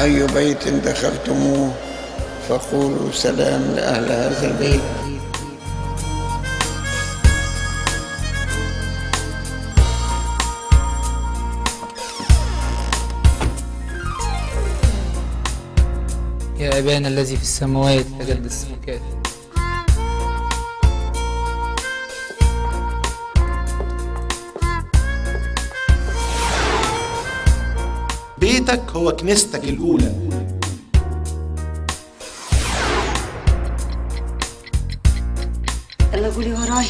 وأي بيت دخلتموه فقولوا سلام لأهل هذا البيت يا أبانا الذي في السماوات تقدس اسمك بيتك هو كنيستك الأولى يلا قولي ورايا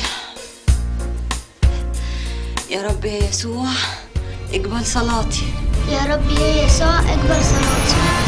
يا رب يا يسوع اقبل صلاتي يا رب يا يسوع اقبل صلاتي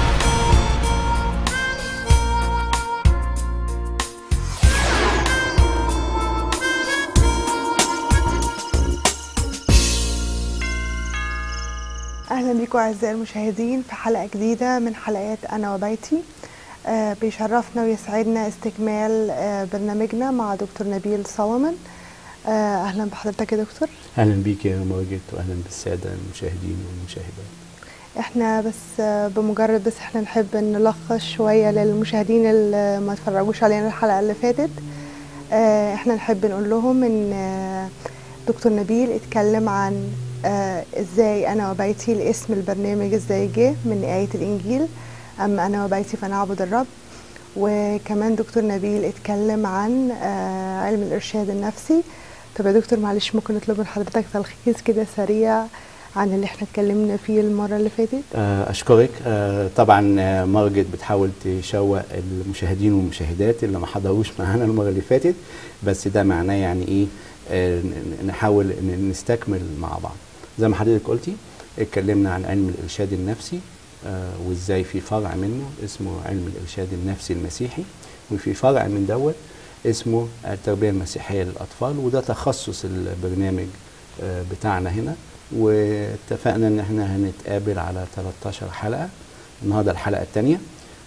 اهلا بيكم اعزائي المشاهدين في حلقه جديده من حلقات انا وبيتي آه بيشرفنا ويسعدنا استكمال آه برنامجنا مع دكتور نبيل سولومون آه اهلا بحضرتك يا دكتور اهلا بيك يا مواجد واهلا بالساده المشاهدين والمشاهدات احنا بس آه بمجرد بس احنا نحب نلخص شويه للمشاهدين اللي ما اتفرجوش علينا الحلقه اللي فاتت آه احنا نحب نقول لهم ان آه دكتور نبيل اتكلم عن آه ازاي انا وبيتي الاسم البرنامج ازاي جه من آية الانجيل اما انا وبيتي فنعبد الرب وكمان دكتور نبيل اتكلم عن آه علم الارشاد النفسي طب يا دكتور معلش ممكن نطلب من حضرتك تلخيص كده سريع عن اللي احنا اتكلمنا فيه المرة اللي فاتت آه اشكرك آه طبعا آه مارجت بتحاول تشوق المشاهدين والمشاهدات اللي ما حضروش معانا المرة اللي فاتت بس ده معناه يعني ايه آه نحاول نستكمل مع بعض زي ما حضرتك قلتي اتكلمنا عن علم الارشاد النفسي آه وازاي في فرع منه اسمه علم الارشاد النفسي المسيحي وفي فرع من دوت اسمه التربيه المسيحيه للاطفال وده تخصص البرنامج آه بتاعنا هنا واتفقنا ان احنا هنتقابل على 13 حلقه النهارده الحلقه الثانيه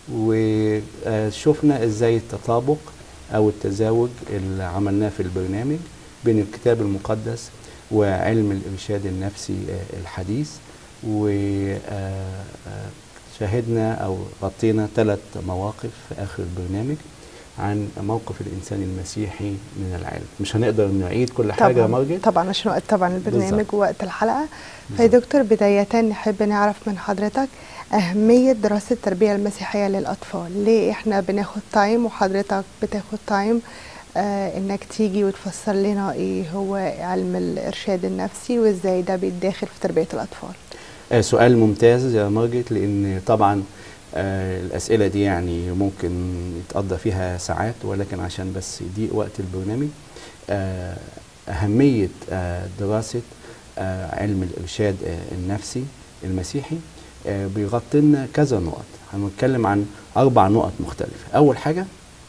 وشفنا ازاي التطابق او التزاوج اللي عملناه في البرنامج بين الكتاب المقدس وعلم الإرشاد النفسي الحديث وشاهدنا أو غطينا ثلاث مواقف في آخر البرنامج عن موقف الإنسان المسيحي من العالم مش هنقدر نعيد كل حاجة يا مارجت طبعا عشان وقت طبعا البرنامج ووقت الحلقة فيا دكتور بداية نحب نعرف من حضرتك أهمية دراسة التربية المسيحية للأطفال ليه إحنا بناخد تايم وحضرتك بتاخد تايم آه انك تيجي وتفسر لنا ايه هو علم الارشاد النفسي وازاي ده بيتداخل في تربيه الاطفال آه سؤال ممتاز يا مارجت لان طبعا آه الاسئله دي يعني ممكن يتقضى فيها ساعات ولكن عشان بس يضيق وقت البرنامج آه اهميه آه دراسه آه علم الارشاد آه النفسي المسيحي آه بيغطي لنا كذا نقط هنتكلم عن اربع نقط مختلفه اول حاجه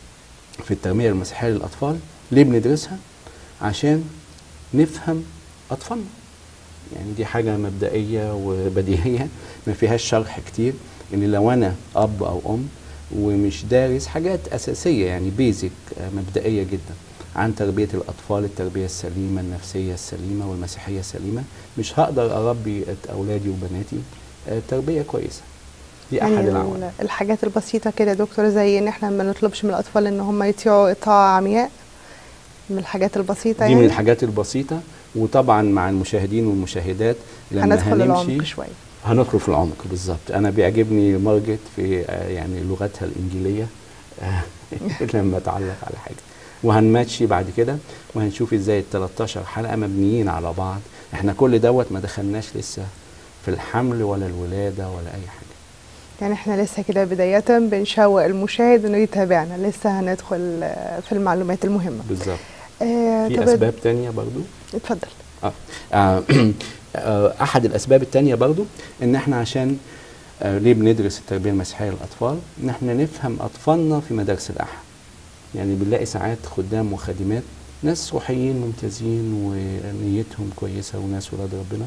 في التنمية المسيحية للأطفال ليه بندرسها؟ عشان نفهم أطفالنا يعني دي حاجة مبدئية وبديهية ما فيهاش شرح كتير إن لو أنا أب أو أم ومش دارس حاجات أساسية يعني بيزك مبدئية جدا عن تربية الأطفال التربية السليمة النفسية السليمة والمسيحية السليمة مش هقدر أربي أولادي وبناتي تربية كويسة دي يعني احد العوامل الحاجات البسيطه كده يا دكتور زي ان احنا ما نطلبش من الاطفال ان هم يطيعوا اطاعه عمياء من الحاجات البسيطه دي يعني من الحاجات البسيطه وطبعا مع المشاهدين والمشاهدات لما هندخل العمق هنمشي شويه هندخل في العمق بالظبط انا بيعجبني مارجت في آه، يعني لغتها الانجيليه آه، لما تعلق على حاجه وهنماتشي بعد كده وهنشوف ازاي ال 13 حلقه مبنيين على بعض احنا كل دوت ما دخلناش لسه في الحمل ولا الولاده ولا اي حاجه يعني احنا لسه كده بدايه بنشوق المشاهد انه يتابعنا لسه هندخل آه، في المعلومات المهمه بالظبط آه في طب اسباب تانية برضو اتفضل آه. آه. آه. احد الاسباب التانية برضو ان احنا عشان آه ليه بندرس التربيه المسيحيه للاطفال ان احنا نفهم اطفالنا في مدارس الاحد يعني بنلاقي ساعات خدام وخادمات ناس روحيين ممتازين ونيتهم كويسه وناس ولاد ربنا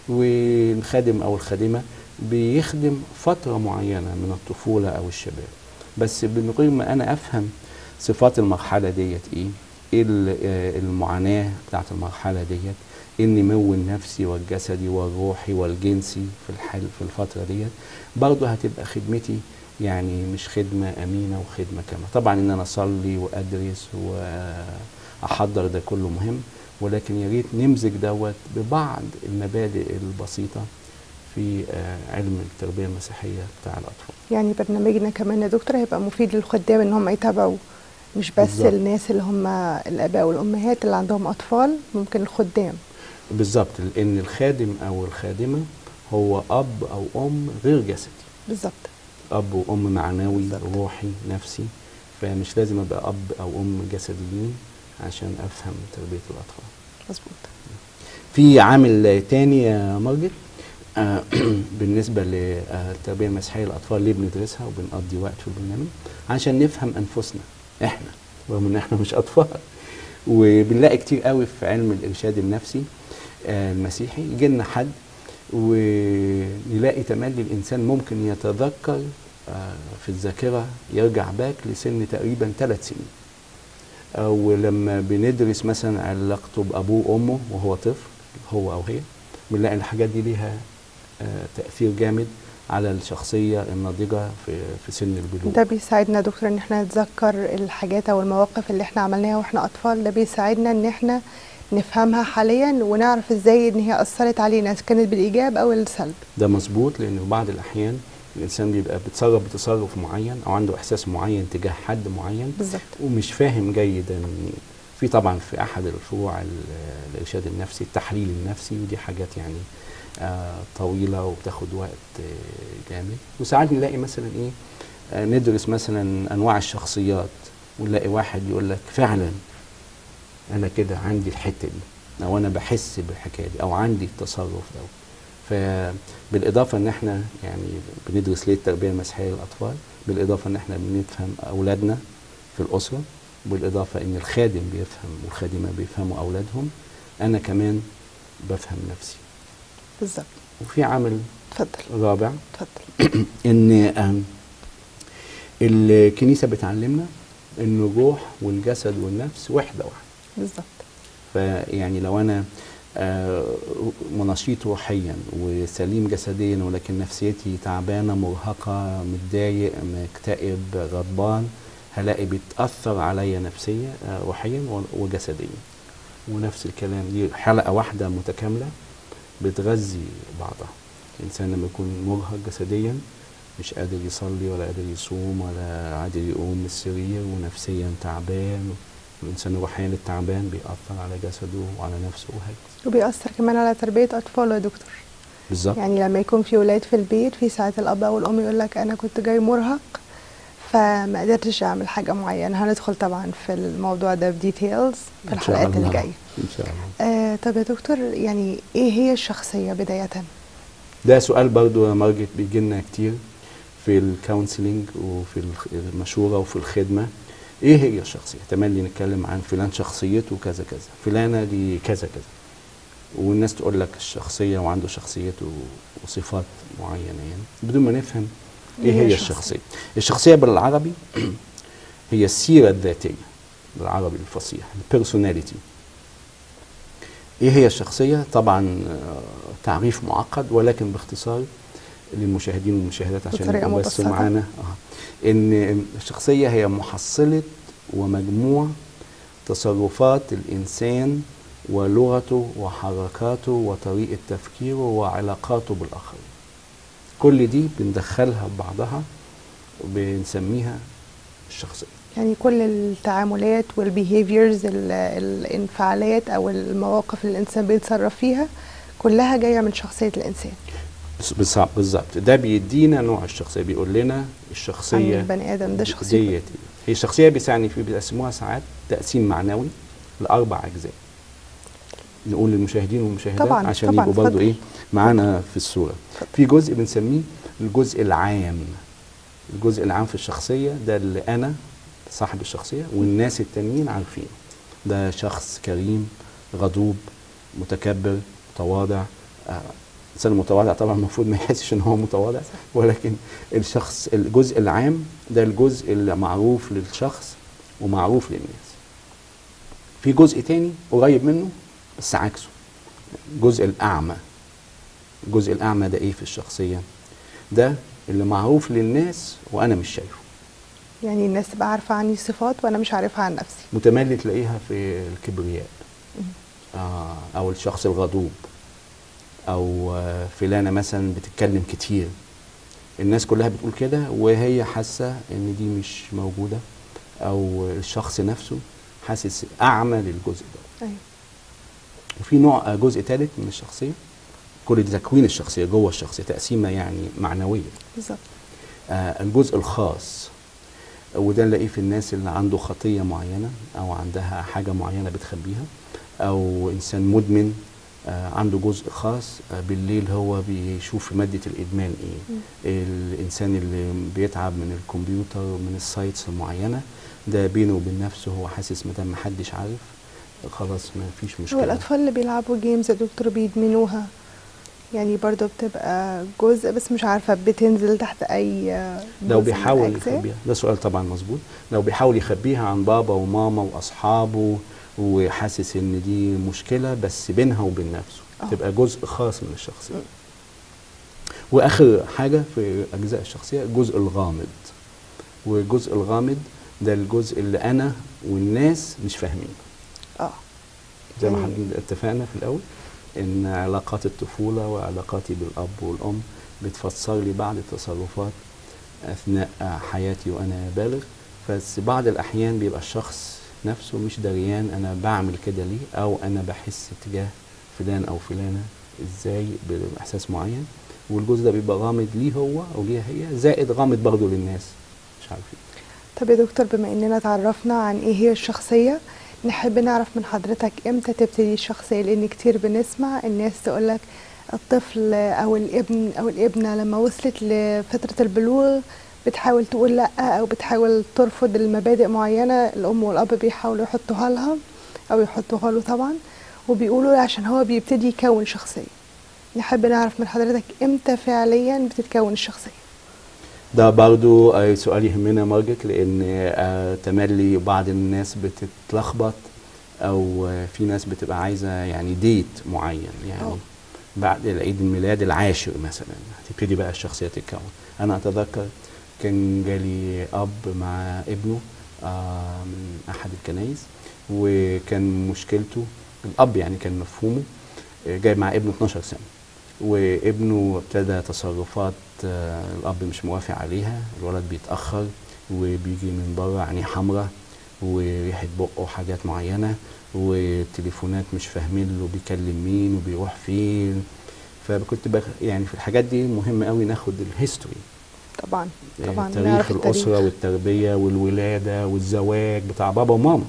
والخادم او الخادمه بيخدم فتره معينه من الطفوله او الشباب بس من غير ما انا افهم صفات المرحله ديت ايه ايه ال- آه، المعاناه بتاعت المرحله ديت النمو النفسي والجسدي والروحي والجنسي في الحال في الفتره ديت برضه هتبقى خدمتي يعني مش خدمه امينه وخدمه كامله طبعا ان انا اصلي وادرس واحضر ده كله مهم ولكن يا ريت نمزج دوت ببعض المبادئ البسيطه في آه، علم التربيه المسيحيه بتاع الاطفال يعني برنامجنا كمان يا دكتور هيبقى مفيد للخدام ان هم يتابعوا مش بس بالظبط. الناس اللي هم الاباء والامهات اللي عندهم اطفال ممكن الخدام بالظبط لان الخادم او الخادمه هو اب او ام غير جسدي بالظبط اب وام معنوي بالظبط. روحي نفسي فمش لازم ابقى اب او ام جسديين عشان افهم تربيه الاطفال مظبوط في عامل تاني يا مارجت آه، بالنسبه للتربيه المسيحيه للاطفال ليه بندرسها وبنقضي وقت في البرنامج عشان نفهم انفسنا احنا رغم ان احنا مش اطفال وبنلاقي كتير قوي في علم الارشاد النفسي آه، المسيحي يجي لنا حد ونلاقي تملي الانسان ممكن يتذكر آه، في الذاكره يرجع باك لسن تقريبا ثلاث سنين او لما بندرس مثلا علاقته بابوه وامه وهو طفل هو او هي بنلاقي الحاجات دي ليها آه، تاثير جامد على الشخصيه الناضجه في في سن البلوغ ده بيساعدنا يا دكتور ان احنا نتذكر الحاجات او المواقف اللي احنا عملناها واحنا اطفال ده بيساعدنا ان احنا نفهمها حاليا ونعرف ازاي ان هي اثرت علينا إذا كانت بالايجاب او السلب ده مظبوط لان في بعض الاحيان الانسان بيبقى بيتصرف بتصرف معين او عنده احساس معين تجاه حد معين بالظبط ومش فاهم جيدا في طبعا في احد الفروع ال- الارشاد النفسي التحليل النفسي ودي حاجات يعني آه طويله وبتاخد وقت آه جامد وساعات نلاقي مثلا ايه آه ندرس مثلا انواع الشخصيات ونلاقي واحد يقول لك فعلا انا كده عندي الحته دي او انا بحس بالحكايه دي او عندي التصرف ده فبالاضافه ان احنا يعني بندرس ليه التربيه المسيحيه للاطفال بالاضافه ان احنا بنفهم اولادنا في الاسره بالاضافه ان الخادم بيفهم والخادمه بيفهموا اولادهم انا كمان بفهم نفسي بالظبط وفي عامل اتفضل رابع اتفضل ان آم، الكنيسه بتعلمنا ان الروح والجسد والنفس وحده واحده بالظبط فيعني لو انا آه، نشيط روحيا وسليم جسديا ولكن نفسيتي تعبانه مرهقه متضايق مكتئب غضبان هلاقي بتاثر عليا نفسيا آه، روحيا و- وجسديا ونفس الكلام دي حلقه واحده متكامله بتغذي بعضها الانسان لما يكون مرهق جسديا مش قادر يصلي ولا قادر يصوم ولا قادر يقوم من السرير ونفسيا تعبان الانسان الروحيا التعبان بيأثر على جسده وعلى نفسه وهكذا وبيأثر كمان على تربية أطفاله يا دكتور بالظبط يعني لما يكون في ولاد في البيت في ساعات الأب أو الأم يقول لك أنا كنت جاي مرهق فما قدرتش أعمل حاجة معينة هندخل طبعا في الموضوع ده بديتيلز في إن شاء الحلقات اللي الله. جاية ان شاء الله آه طب يا دكتور يعني إيه هي الشخصية بداية؟ ده سؤال برضو يا مارجت بيجي لنا كتير في الكونسلنج وفي الخ- المشوره وفي الخدمه ايه هي الشخصيه تملي نتكلم عن فلان شخصيته كذا كذا فلانه دي كذا كذا والناس تقول لك الشخصيه وعنده شخصيته وصفات معينه يعني بدون ما نفهم ايه إيه هي الشخصية؟ الشخصيه الشخصيه بالعربي هي السيره الذاتيه بالعربي الفصيح البيرسوناليتي ايه هي الشخصيه طبعا آه، تعريف معقد ولكن باختصار للمشاهدين والمشاهدات عشان بطريقة يبقوا بس مبسطة. معانا آه. ان الشخصيه هي محصله ومجموع تصرفات الانسان ولغته وحركاته وطريقه تفكيره وعلاقاته بالاخرين كل دي بندخلها ببعضها وبنسميها الشخصيه يعني كل التعاملات والبيهيفيرز الانفعالات أو المواقف اللي الإنسان بيتصرف فيها كلها جاية من شخصية الإنسان بس- بالظبط بالظبط ده بيدينا نوع الشخصيه بيقول لنا عن الشخصيه البني آدم ده شخصيته ديت هي الشخصيه بيساعني في بيقسموها ساعات تقسيم معنوي لاربع اجزاء نقول للمشاهدين والمشاهدات طبعاً، عشان طبعاً، يبقوا برضه اتفضل. ايه معانا في الصوره اتفضل. في جزء بنسميه الجزء العام الجزء العام في الشخصيه ده اللي انا صاحب الشخصيه والناس التانيين عارفينه ده شخص كريم غضوب متكبر متواضع آه، الانسان المتواضع طبعا المفروض ما يحسش ان هو متواضع ولكن الشخص الجزء العام ده الجزء اللي معروف للشخص ومعروف للناس في جزء تاني قريب منه بس عكسه الجزء الاعمى الجزء الاعمى ده ايه في الشخصيه ده اللي معروف للناس وانا مش شايفه يعني الناس تبقى عارفة عني صفات وأنا مش عارفها عن نفسي متملي تلاقيها في الكبرياء آه او الشخص الغضوب او آه، فلانه مثلا بتتكلم كتير الناس كلها بتقول كده وهي حاسه ان دي مش موجوده او الشخص نفسه حاسس اعمى للجزء ده أيوة. وفي نوع آه، جزء ثالث من الشخصيه كل دي تكوين الشخصيه جوه الشخصيه تقسيمه يعني معنويه بالظبط آه، الجزء الخاص وده نلاقيه في الناس اللي عنده خطية معينة أو عندها حاجة معينة بتخبيها أو إنسان مدمن آه، عنده جزء خاص آه، بالليل هو بيشوف مادة الإدمان إيه الإنسان اللي بيتعب من الكمبيوتر من السايتس المعينة ده بينه وبين نفسه هو حاسس مادام محدش عارف خلاص ما فيش هو مشكلة الأطفال اللي بيلعبوا جيمز يا دكتور بيدمنوها يعني برضه بتبقى جزء بس مش عارفة بتنزل تحت أي جزء لو من بيحاول الأجزاء. يخبيها ده سؤال طبعا مظبوط لو بيحاول يخبيها عن بابا وماما واصحابه وحاسس ان دي مشكله بس بينها وبين نفسه آه. تبقى جزء خاص من الشخصيه واخر حاجه في اجزاء الشخصيه الجزء الغامض والجزء الغامض ده الجزء اللي انا والناس مش فاهمينه اه زي ما يعني- حضرتك اتفقنا في الاول ان علاقات الطفوله وعلاقاتي بالاب والام بتفسر لي بعض التصرفات اثناء حياتي وانا بالغ بس بعض الاحيان بيبقى الشخص نفسه مش دريان انا بعمل كده ليه او انا بحس تجاه فلان او فلانه ازاي باحساس معين والجزء ده بيبقى غامض ليه هو او ليها هي زائد غامض برضه للناس مش عارفين طب يا دكتور بما اننا اتعرفنا عن ايه هي الشخصية نحب نعرف من حضرتك امتى تبتدي الشخصية لان كتير بنسمع الناس تقولك الطفل او الابن او الابنة لما وصلت لفترة البلوغ بتحاول تقول لا او بتحاول ترفض المبادئ معينة الام والاب بيحاولوا يحطوها لها او يحطوها له طبعا وبيقولوا عشان هو بيبتدي يكون شخصية نحب نعرف من حضرتك امتى فعليا بتتكون الشخصية ده برضو آه، سؤال يهمنا مارجت لان آه، تملي بعض الناس بتتلخبط او آه، في ناس بتبقى عايزه يعني ديت معين يعني أوه. بعد العيد الميلاد العاشر مثلا هتبتدي بقى الشخصيه تتكون انا اتذكر كان جالي اب مع ابنه آه، من احد الكنايس وكان مشكلته الاب يعني كان مفهومه آه، جاي مع ابنه 12 سنه وابنه ابتدى تصرفات آه، الاب مش موافق عليها الولد بيتاخر وبيجي من بره عينيه حمراء وريحه بقه حاجات معينه والتليفونات مش فاهمين له بيكلم مين وبيروح فين فكنت بخ... يعني في الحاجات دي مهم قوي ناخد الهيستوري طبعا يعني طبعا تاريخ نعرف الأسرة والتربية والولادة والزواج بتاع بابا وماما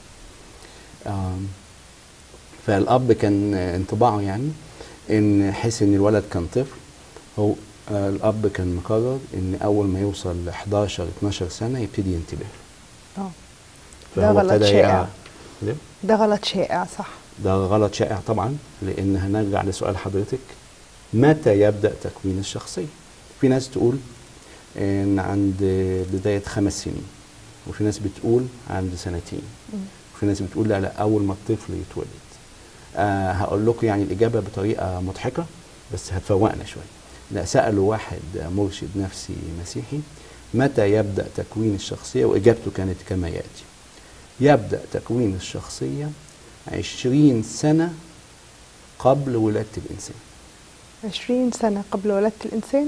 آم، فالأب كان آه، انطباعه يعني إن حس إن الولد كان طفل هو آه، الأب كان مقرر إن أول ما يوصل ل 11 12 سنة يبتدي ينتبه اه ده فهو غلط ابتدى شائع. يقع- ليه؟ ده غلط شائع صح ده غلط شائع طبعا لان هنرجع لسؤال حضرتك متى يبدا تكوين الشخصيه في ناس تقول ان عند بدايه خمس سنين وفي ناس بتقول عند سنتين وفي ناس بتقول لا لا اول ما الطفل يتولد آه هقول لكم يعني الاجابه بطريقه مضحكه بس هتفوقنا شويه لا سالوا واحد مرشد نفسي مسيحي متى يبدا تكوين الشخصيه واجابته كانت كما ياتي يبدأ تكوين الشخصية عشرين سنة قبل ولادة الإنسان عشرين سنة قبل ولادة الإنسان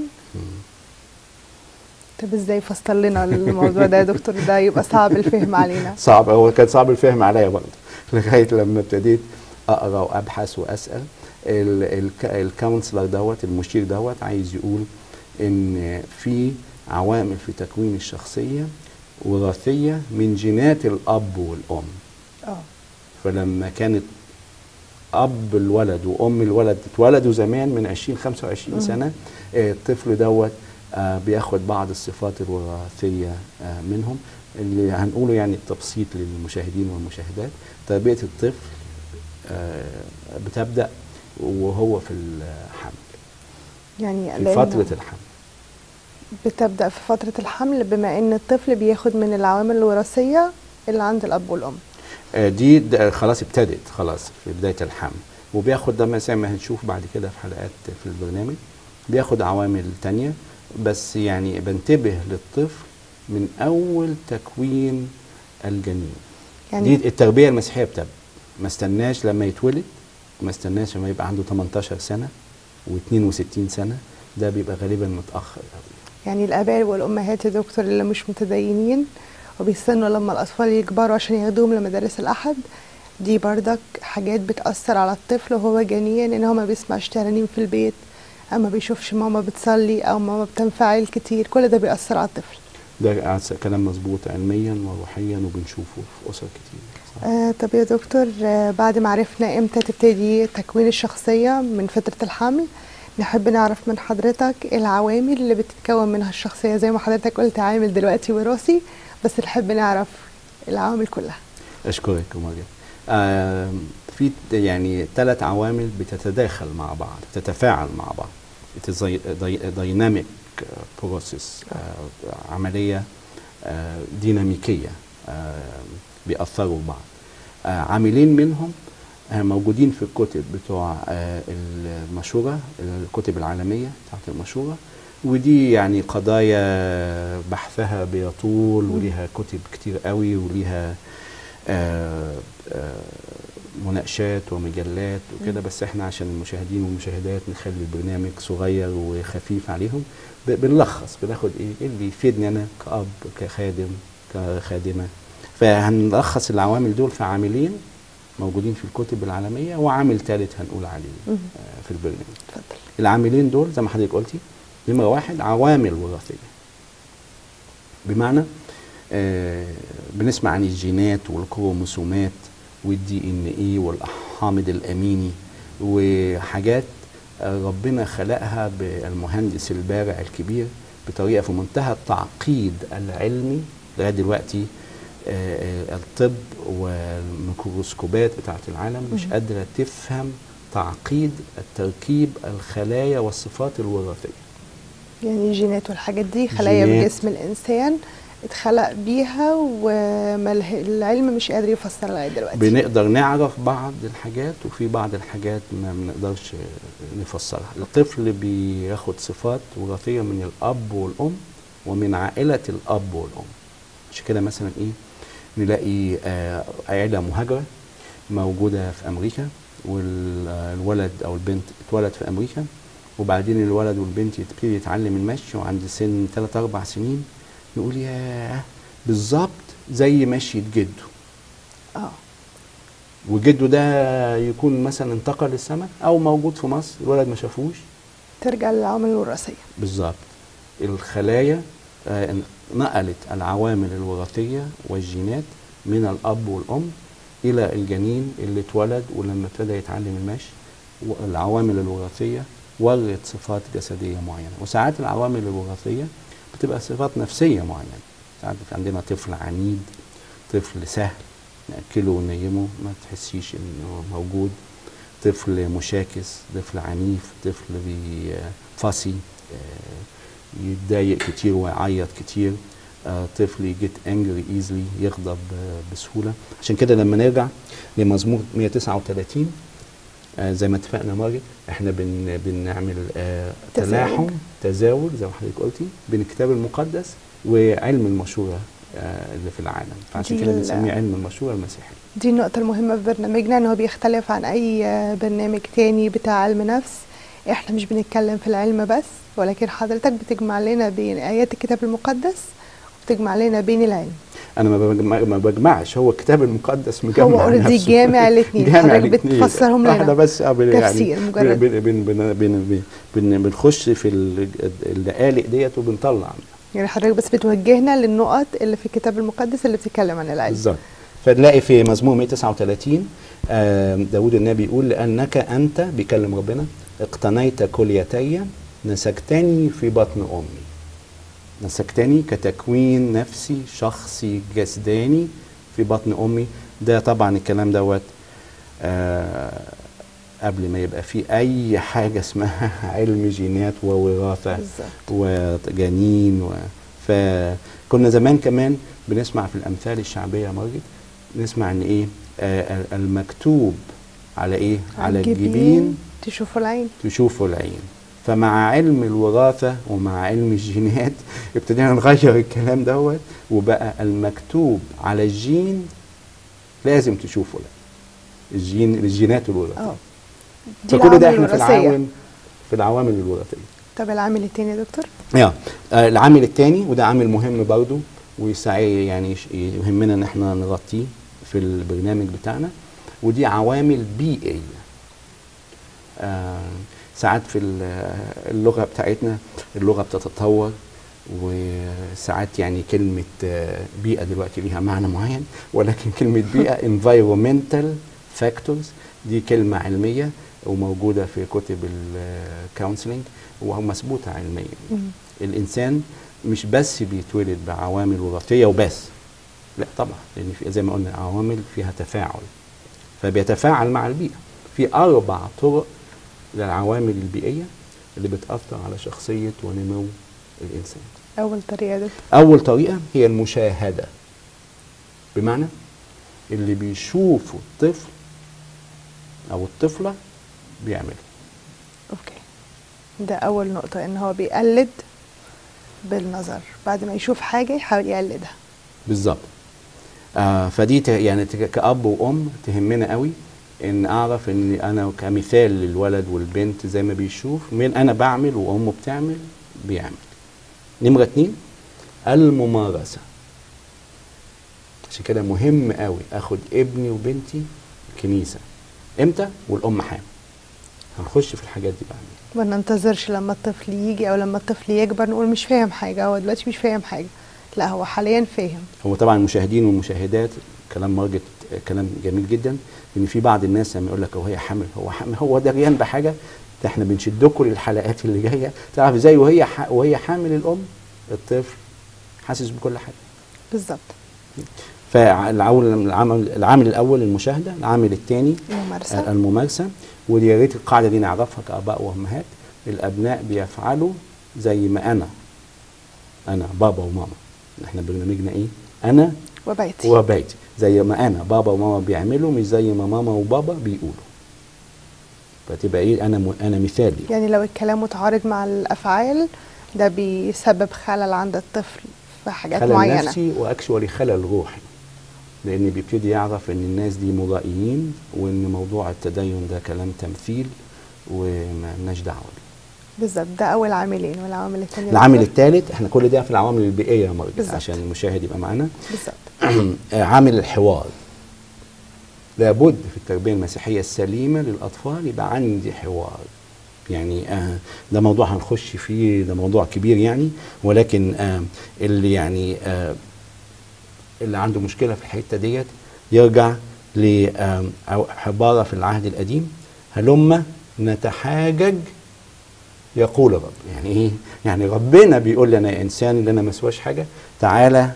طب ازاي فسر لنا الموضوع ده يا دكتور ده يبقى صعب الفهم علينا صعب هو كان صعب الفهم عليا برضه لغاية لما ابتديت أقرأ وأبحث وأسأل الكونسلر دوت المشير دوت عايز يقول إن في عوامل في تكوين الشخصية وراثية من جينات الأب والأم اه فلما كانت اب الولد وام الولد اتولدوا زمان من 20 25 سنه آه، الطفل دوت آه، بياخد بعض الصفات الوراثيه آه، منهم اللي هنقوله يعني التبسيط للمشاهدين والمشاهدات تربيه الطفل آه، بتبدا وهو في الحمل يعني في لأن فتره الحمل بتبدأ في فترة الحمل بما ان الطفل بياخد من العوامل الوراثية اللي عند الأب والأم آه، دي د- خلاص ابتدت خلاص في بدايه الحمل وبياخد ده زي ما هنشوف بعد كده في حلقات في البرنامج بياخد عوامل تانية بس يعني بنتبه للطفل من اول تكوين الجنين يعني دي التربيه المسيحيه بتبدا ما استناش لما يتولد ما استناش لما يبقى عنده 18 سنه و62 سنه ده بيبقى غالبا متاخر قوي يعني الآباء والأمهات يا دكتور اللي مش متدينين وبيستنوا لما الأطفال يكبروا عشان ياخدوهم لمدارس الأحد دي بردك حاجات بتأثر على الطفل وهو جنين إن هو ما بيسمعش ترانيم في البيت أو ما بيشوفش ماما بتصلي أو ماما بتنفعل كتير كل ده بيأثر على الطفل ده عس- كلام مظبوط علميا وروحيا وبنشوفه في اسر كتير صح. آه طب يا دكتور آه بعد ما عرفنا امتى تبتدي تكوين الشخصية من فترة الحمل نحب نعرف من حضرتك العوامل اللي بتتكون منها الشخصية زي ما حضرتك قلت عامل دلوقتي وراثي بس نحب نعرف العوامل كلها اشكرك يا مريم آم، في ت- يعني ثلاث عوامل بتتداخل مع بعض بتتفاعل مع بعض دايناميك بروسيس عمليه آه، ديناميكيه آه، بيأثروا بعض آه، عاملين منهم آه، موجودين في الكتب بتوع آه، المشورة الكتب العالمية بتاعت المشورة ودي يعني قضايا بحثها بيطول وليها كتب كتير قوي وليها آه، آه، مناقشات ومجلات وكده بس احنا عشان المشاهدين والمشاهدات نخلي البرنامج صغير وخفيف عليهم ب- بنلخص بناخد ايه إيه اللي يفيدني انا كأب كخادم كخادمة فهنلخص العوامل دول في عاملين موجودين في الكتب العالمية وعامل ثالث هنقول عليه مهم. آه، في البرنامج اتفضل العاملين دول زي ما حضرتك قلتي نمرة واحد عوامل وراثية بمعنى آه بنسمع عن الجينات والكروموسومات والدي ان اي والحامض الاميني وحاجات آه ربنا خلقها بالمهندس البارع الكبير بطريقه في منتهى التعقيد العلمي لغايه دلوقتي آه آه، الطب والميكروسكوبات بتاعت العالم مش قادره تفهم تعقيد التركيب الخلايا والصفات الوراثيه يعني الجينات والحاجات دي خلايا جينات. بجسم الإنسان اتخلق بيها والعلم مش قادر يفسر لغاية دلوقتي بنقدر نعرف بعض الحاجات وفي بعض الحاجات ما بنقدرش نفسرها الطفل بياخد صفات وراثيه من الاب والام ومن عائله الاب والام عشان كده مثلا ايه نلاقي آه عائله مهاجره موجوده في امريكا والولد او البنت اتولد في امريكا وبعدين الولد والبنت يبتدي يتعلم المشي وعند سن 3 4 سنين نقول ياه بالظبط زي مشية جده اه وجده ده يكون مثلا انتقل للسماء او موجود في مصر الولد ما شافوش ترجع للعوامل الوراثية بالظبط الخلايا آه، نقلت العوامل الوراثيه والجينات من الاب والام الى الجنين اللي اتولد ولما ابتدى يتعلم المشي والعوامل الوراثيه ورت صفات جسديه معينه وساعات العوامل الوراثيه بتبقى صفات نفسيه معينه ساعات عندنا طفل عنيد طفل سهل ناكله ونيمه ما تحسيش انه موجود طفل مشاكس طفل عنيف طفل بي- فاسي آه، يتضايق كتير ويعيط كتير آه، طفل يجيت انجري ايزلي يغضب آه، بسهوله عشان كده لما نرجع لمزمور 139 آه، زي ما اتفقنا ماجد احنا بن بنعمل آه تزاوج. تلاحم تزاوج زي ما حضرتك قلتي بين الكتاب المقدس وعلم المشوره آه اللي في العالم فعشان دي كده ال- بنسميه علم المشوره المسيحي دي النقطة المهمة في برنامجنا ان هو بيختلف عن اي برنامج تاني بتاع علم نفس احنا مش بنتكلم في العلم بس ولكن حضرتك بتجمع لنا بين ايات الكتاب المقدس وبتجمع لنا بين العلم انا ما بجمع ما بجمعش هو الكتاب المقدس مجمع هو اوريدي نفسه. جامع الاثنين جامع حضرتك الاتنين. بتفسرهم لنا احنا بس آه، بن- تفسير يعني مجرد. بن بن بن بن بن بنخش في ال- الدقالق ديت وبنطلع يعني حضرتك بس بتوجهنا للنقط اللي في الكتاب المقدس اللي بتتكلم عن العلم بالظبط فنلاقي في مزمور 139 آم، داود النبي يقول لأنك أنت بيكلم ربنا اقتنيت كليتي نسجتني في بطن أمي نسجتني كتكوين نفسي شخصي جسداني في بطن أمي ده طبعا الكلام دوت آه قبل ما يبقى في أي حاجة اسمها علم جينات ووراثة بالظبط وجنين و... فكنا زمان كمان بنسمع في الامثال الشعبيه يا مارجت نسمع ان ايه آه المكتوب على ايه على الجبين تشوفوا العين تشوفوا العين فمع علم الوراثة ومع علم الجينات ابتدينا نغير الكلام دوت وبقى المكتوب على الجين لازم تشوفه لا الجين الجينات الوراثية اه دي فكل ده العوامل احنا في الوراثية. العوامل في العوامل الوراثية طب العامل التاني يا دكتور يا آه، العامل الثاني وده عامل مهم برضو ويساعد يعني يش- يهمنا ان احنا نغطيه في البرنامج بتاعنا ودي عوامل بيئيه آه ساعات في ال- اللغه بتاعتنا اللغه بتتطور وساعات يعني كلمة آه، بيئة دلوقتي ليها معنى معين ولكن كلمة بيئة environmental factors دي كلمة علمية وموجودة في كتب الكونسلنج ومثبوتة علميا مم. الانسان مش بس بيتولد بعوامل وراثيه وبس لا طبعا لان في زي ما قلنا عوامل فيها تفاعل فبيتفاعل مع البيئه في اربع طرق للعوامل البيئيه اللي بتاثر على شخصيه ونمو الانسان اول طريقه يا دكتور اول طريقه هي المشاهده بمعنى اللي بيشوفوا الطفل او الطفله بيعمله اوكي ده اول نقطه ان هو بيقلد بالنظر بعد ما يشوف حاجه يحاول يقلدها بالظبط آه فدي ت- يعني ت- كأب وأم تهمنا قوي إن أعرف إن أنا كمثال للولد والبنت زي ما بيشوف من أنا بعمل وأمه بتعمل بيعمل نمرة اتنين الممارسة عشان كده مهم قوي أخد ابني وبنتي الكنيسة إمتى والأم حامل هنخش في الحاجات دي بعدين ما ننتظرش لما الطفل يجي او لما الطفل يكبر نقول مش فاهم حاجه هو دلوقتي مش فاهم حاجه لا هو حاليا فاهم هو طبعا المشاهدين والمشاهدات كلام مارجت كلام جميل جدا ان في بعض الناس لما يقول لك هو هي حامل هو حامل هو دريان بحاجه ده احنا بنشدكم للحلقات اللي جايه تعرف ازاي وهي ح... وهي حامل الام الطفل حاسس بكل حاجه بالظبط فالعامل العامل, العامل الاول المشاهده العامل الثاني الممارسه الممارسه ويا ريت القاعده دي نعرفها كاباء وامهات الابناء بيفعلوا زي ما انا انا بابا وماما احنا برنامجنا ايه انا وبيتي وبيتي زي ما انا بابا وماما بيعملوا مش زي ما ماما وبابا بيقولوا فتبقى ايه انا م... انا مثال ليهم. يعني لو الكلام متعارض مع الافعال ده بيسبب خلل عند الطفل في حاجات خلل معينه نفسي واكشوالي خلل روحي لان بيبتدي يعرف ان الناس دي مرائيين وان موضوع التدين ده كلام تمثيل ومالناش دعوه بيه بالظبط ده اول عاملين والعوامل الثانيه العامل الثالث احنا كل ده في العوامل البيئيه يا مرجت بالظبط. عشان المشاهد يبقى معانا بالظبط عامل الحوار لابد في التربيه المسيحيه السليمه للاطفال يبقى عندي حوار يعني آه ده موضوع هنخش فيه ده موضوع كبير يعني ولكن آه اللي يعني آه اللي عنده مشكله في الحته ديت يرجع لعباره في العهد القديم هلم نتحاجج يقول الرب يعني ايه يعني ربنا بيقول لي انا يا انسان اللي انا ما اسواش حاجه تعالى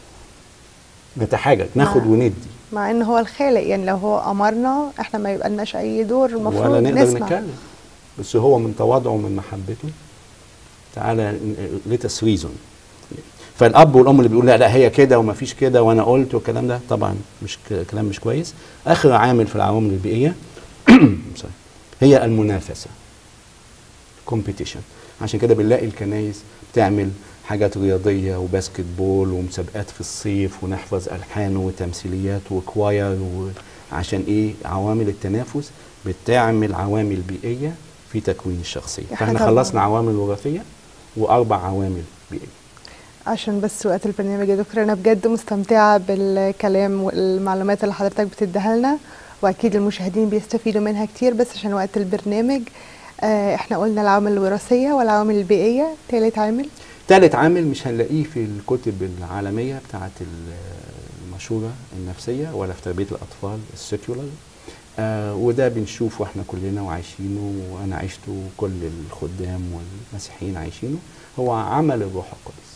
نتحاجج ناخد مع- وندي مع ان هو الخالق يعني لو هو امرنا احنا ما يبقى لناش اي دور المفروض ولا نقدر نسمع نتكلم بس هو من تواضعه ومن محبته تعالى ليتس ريزون فالاب والام اللي بيقول لا لا هي كده وما فيش كده وانا قلت والكلام ده طبعا مش ك- كلام مش كويس اخر عامل في العوامل البيئيه sorry، هي المنافسه كومبيتيشن عشان كده بنلاقي الكنايس بتعمل حاجات رياضيه وباسكت بول ومسابقات في الصيف ونحفظ الحان وتمثيليات وكواير عشان ايه عوامل التنافس بتعمل عوامل بيئيه في تكوين الشخصيه إحنا فاحنا طبعاً. خلصنا عوامل وراثيه واربع عوامل بيئيه عشان بس وقت البرنامج يا دكتور انا بجد مستمتعه بالكلام والمعلومات اللي حضرتك بتديها لنا واكيد المشاهدين بيستفيدوا منها كتير بس عشان وقت البرنامج آه احنا قلنا العوامل الوراثيه والعوامل البيئيه تالت عامل ثالث عامل مش هنلاقيه في الكتب العالميه بتاعت ال- المشوره النفسيه ولا في تربيه الاطفال السيكولار آه وده بنشوفه احنا كلنا وعايشينه وانا عشته وكل الخدام والمسيحيين عايشينه هو عمل الروح القدس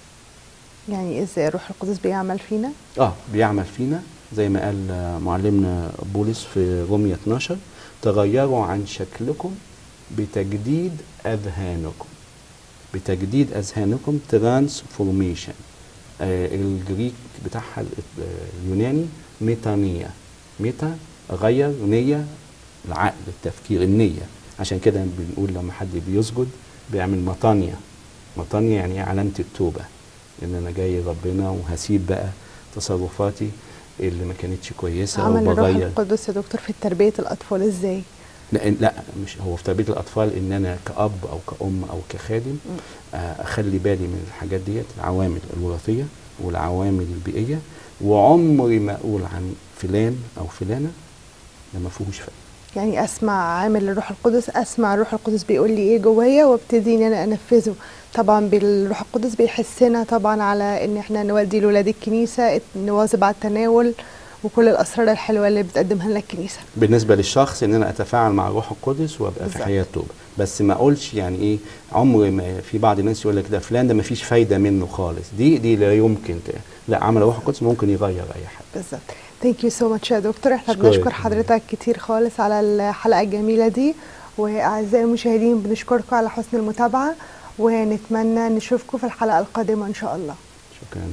يعني ازاي الروح القدس بيعمل فينا اه بيعمل فينا زي ما قال آه، معلمنا بولس في رومية 12 تغيروا عن شكلكم بتجديد اذهانكم بتجديد اذهانكم ترانسفورميشن آه الجريك بتاعها ال- آه، اليوناني ميتانية ميتا غير نية العقل التفكير النيه عشان كده بنقول لما حد بيسجد بيعمل مطانيه مطانيه يعني إيه؟ علامه التوبه ان انا جاي ربنا وهسيب بقى تصرفاتي اللي ما كانتش كويسه عمل الروح وبغير القدس يا دكتور في تربيه الاطفال ازاي لا لا مش هو في تربيه الاطفال ان انا كاب او كام او كخادم آه، اخلي بالي من الحاجات ديت العوامل الوراثيه والعوامل البيئيه وعمري ما اقول عن فلان او فلانه ده ما فيهوش فايده يعني اسمع عامل الروح القدس اسمع الروح القدس بيقول لي ايه جوايا وابتدي ان انا انفذه طبعا بالروح القدس بيحسنا طبعا على ان احنا نودي لاولاد الكنيسه نواظب على التناول وكل الاسرار الحلوه اللي بتقدمها لنا الكنيسه بالنسبه للشخص ان انا اتفاعل مع الروح القدس وابقى في بالظبط. حياه توبه بس ما اقولش يعني ايه عمري ما في بعض الناس يقول لك ده فلان ده ما فيش فايده منه خالص دي دي لا يمكن ت- لا عمل الروح القدس ممكن يغير اي حاجه بالظبط ثانك يو سو ماتش يا دكتور احنا أشكرك. بنشكر حضرتك كتير خالص على الحلقه الجميله دي واعزائي المشاهدين بنشكركم على حسن المتابعه ونتمنى نشوفكم في الحلقه القادمه ان شاء الله شكرا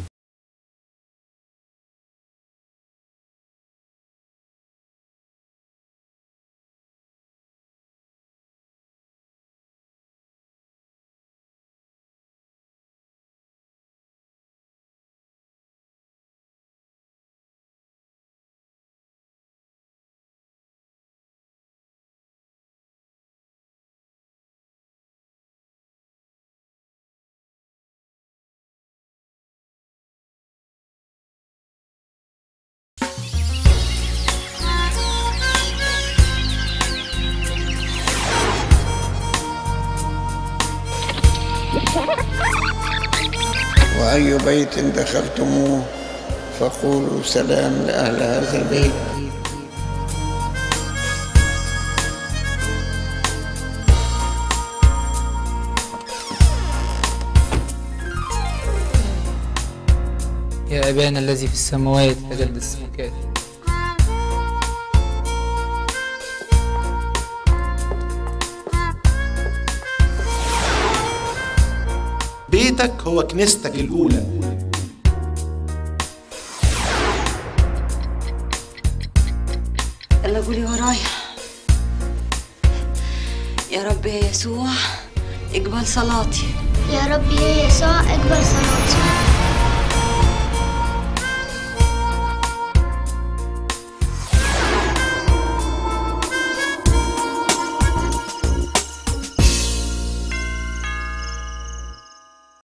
وأي بيت دخلتموه فقولوا سلام لأهل هذا البيت يا أبانا الذي في السماوات تقدس اسمك يأتي بيتك هو كنيستك الأولى يلا قولي ورايا يا رب يا يسوع اقبل صلاتي يا رب يا يسوع اقبل صلاتي